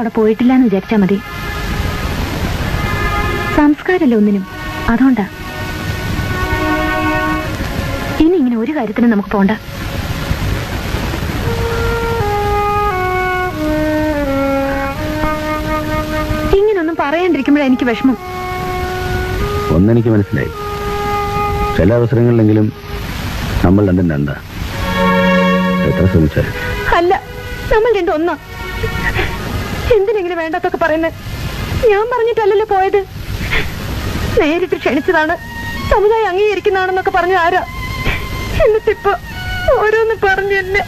അവിടെ പോയിട്ടില്ല എന്ന് വിചാരിച്ചാ മതി സംസ്കാരമല്ല ഒന്നിനും അതുകൊണ്ടാ ഇനി ഇങ്ങനെ ഒരു കാര്യത്തിനും നമുക്ക് പോണ്ട ഇങ്ങനൊന്നും പറയാണ്ടിരിക്കുമ്പോഴാ എനിക്ക് വിഷമം ഒന്നെനിക്ക് മനസ്സിലായി ചില അവസരങ്ങളിലെങ്കിലും നമ്മൾ രണ്ടും രണ്ടാ എത്ര ശ്രമിച്ചാലും അല്ല നമ്മൾ രണ്ടും ഒന്നാ എന്തിനെങ്കിലും വേണ്ടാത്തൊക്കെ പറയുന്നത് ഞാൻ പറഞ്ഞിട്ടല്ലല്ലോ പോയത് നേരിട്ട് ക്ഷണിച്ചതാണ് സമുദായം അംഗീകരിക്കുന്നതാണെന്നൊക്കെ പറഞ്ഞ ആരാ എന്നിട്ടിപ്പോ ഓരോന്ന് പറഞ്ഞു എന്നെ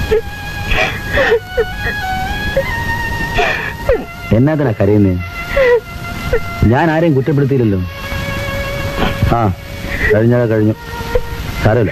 എന്നാത്തിനാ കരയുന്നേ ഞാൻ ആരെയും കുറ്റപ്പെടുത്തിയില്ലല്ലോ ആ കഴിഞ്ഞതാ കഴിഞ്ഞു സാരമില്ല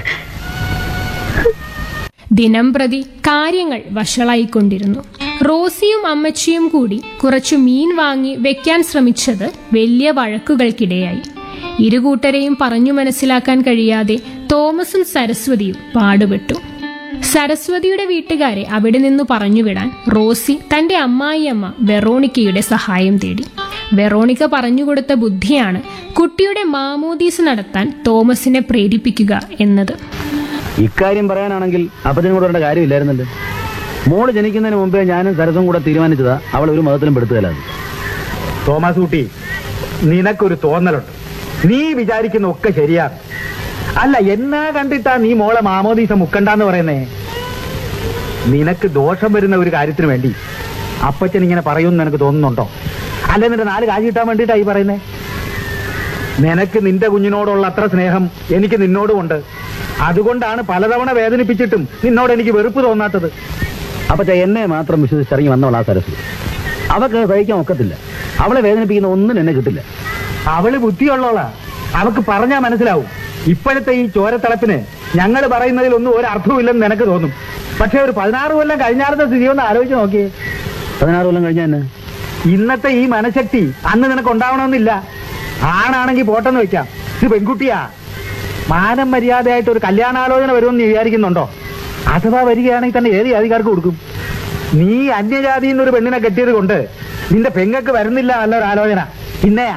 ദിനം പ്രതി കാര്യങ്ങൾ വഷളായിക്കൊണ്ടിരുന്നു റോസിയും അമ്മച്ചിയും കൂടി കുറച്ചു മീൻ വാങ്ങി വെക്കാൻ ശ്രമിച്ചത് വലിയ വഴക്കുകൾക്കിടയായി ഇരുകൂട്ടരെയും പറഞ്ഞു മനസ്സിലാക്കാൻ കഴിയാതെ തോമസും സരസ്വതിയും പാടുപെട്ടു സരസ്വതിയുടെ വീട്ടുകാരെ അവിടെ നിന്ന് പറഞ്ഞുവിടാൻ റോസി തന്റെ അമ്മായിയമ്മ വെറോണിക്കയുടെ സഹായം തേടി വെറോണിക്ക പറഞ്ഞുകൊടുത്ത ബുദ്ധിയാണ് കുട്ടിയുടെ മാമോദീസ് നടത്താൻ തോമസിനെ പ്രേരിപ്പിക്കുക എന്നത് ഇക്കാര്യം പറയാനാണെങ്കിൽ അപ്പച്ചനും കൂടെ വരേണ്ട കാര്യമില്ലായിരുന്നല്ലോ മോള് ജനിക്കുന്നതിന് മുമ്പേ ഞാനും സരസും കൂടെ തീരുമാനിച്ചതാ അവൾ ഒരു മതത്തിലും പെടുത്തുകയല്ലാതെ തോമസ് കുട്ടി നിനക്കൊരു തോന്നലുണ്ട് നീ വിചാരിക്കുന്ന ഒക്കെ ശരിയാണ് അല്ല എന്നാ കണ്ടിട്ടാ നീ മോളെ മാമോദീസ മുക്കണ്ടെന്ന് പറയുന്നേ നിനക്ക് ദോഷം വരുന്ന ഒരു കാര്യത്തിന് വേണ്ടി അപ്പച്ചൻ ഇങ്ങനെ പറയുമെന്ന് നിനക്ക് തോന്നുന്നുണ്ടോ അല്ല നിന്റെ നാല് കാശ് കിട്ടാൻ വേണ്ടിയിട്ടാ ഈ പറയുന്നേ നിനക്ക് നിന്റെ കുഞ്ഞിനോടുള്ള അത്ര സ്നേഹം എനിക്ക് നിന്നോടുമുണ്ട് അതുകൊണ്ടാണ് പലതവണ വേദനിപ്പിച്ചിട്ടും നിന്നോട് എനിക്ക് വെറുപ്പ് തോന്നാത്തത് അപ്പച്ച എന്നെ മാത്രം വിശ്വസിച്ചിറങ്ങി വന്നവൾ ആ സരസ്വതി അവക്ക് അത് സഹിക്കാൻ ഒക്കത്തില്ല അവളെ വേദനിപ്പിക്കുന്ന ഒന്നും എന്നെ കിട്ടില്ല അവള് ബുദ്ധിയുള്ളോളാ അവക്ക് പറഞ്ഞാ മനസ്സിലാവും ഇപ്പോഴത്തെ ഈ ചോരത്തിളപ്പിന് ഞങ്ങൾ പറയുന്നതിലൊന്നും ഒരു അർത്ഥവുമില്ലെന്ന് നിനക്ക് തോന്നും പക്ഷെ ഒരു പതിനാറ് കൊല്ലം കഴിഞ്ഞാലത്തെ സ്ഥിതി ഒന്ന് ആലോചിച്ച് നോക്കിയേ പതിനാറ് കൊല്ലം കഴിഞ്ഞ എന്നെ ഇന്നത്തെ ഈ മനഃശക്തി അന്ന് നിനക്ക് ഉണ്ടാവണമെന്നില്ല ആണാണെങ്കിൽ പോട്ടെന്ന് വെക്കാം ഇത് പെൺകുട്ടിയാ മാനം മര്യാദയായിട്ട് ഒരു കല്യാണാലോചന വരുമെന്ന് നീ വിചാരിക്കുന്നുണ്ടോ അഥവാ വരികയാണെങ്കിൽ തന്നെ ഏത് ജാതിക്കാർക്ക് കൊടുക്കും നീ അന്യജാതിയിൽ നിന്ന് ഒരു പെണ്ണിനെ കെട്ടിയത് കൊണ്ട് നിന്റെ പെങ്ങക്ക് വരുന്നില്ല നല്ലൊരു ആലോചന പിന്നെയാ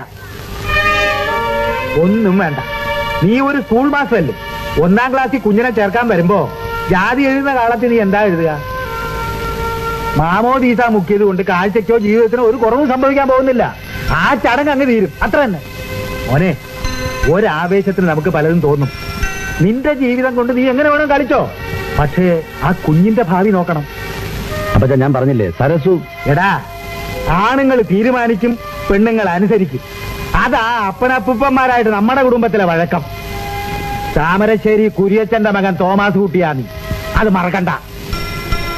ഒന്നും വേണ്ട നീ ഒരു സ്കൂൾ മാസ്റ്ററല്ലേ ഒന്നാം ക്ലാസ്സിൽ കുഞ്ഞിനെ ചേർക്കാൻ വരുമ്പോ ജാതി എഴുതുന്ന കാലത്ത് നീ എന്താ എഴുതുക മാമോദീസ മുക്കിയത് കൊണ്ട് കാഴ്ചയ്ക്കോ ജീവിതത്തിനോ ഒരു കുറവും സംഭവിക്കാൻ പോകുന്നില്ല ആ ചടങ്ങ് അങ്ങ് തീരും അത്ര തന്നെ മോനെ ഒരാവേശത്തിന് നമുക്ക് പലതും തോന്നും നിന്റെ ജീവിതം കൊണ്ട് നീ എങ്ങനെ വേണം കളിച്ചോ പക്ഷേ ആ കുഞ്ഞിന്റെ ഭാവി നോക്കണം അപ്പച്ച ഞാൻ പറഞ്ഞില്ലേ സരസു എടാ ആണുങ്ങൾ തീരുമാനിക്കും പെണ്ണുങ്ങൾ അനുസരിക്കും അതാ അപ്പനപ്പൂപ്പന്മാരായിട്ട് നമ്മുടെ കുടുംബത്തിലെ വഴക്കം താമരശ്ശേരി കുരിയച്ചന്റെ മകൻ തോമാസ് കുട്ടിയാ നീ അത് മറക്കണ്ട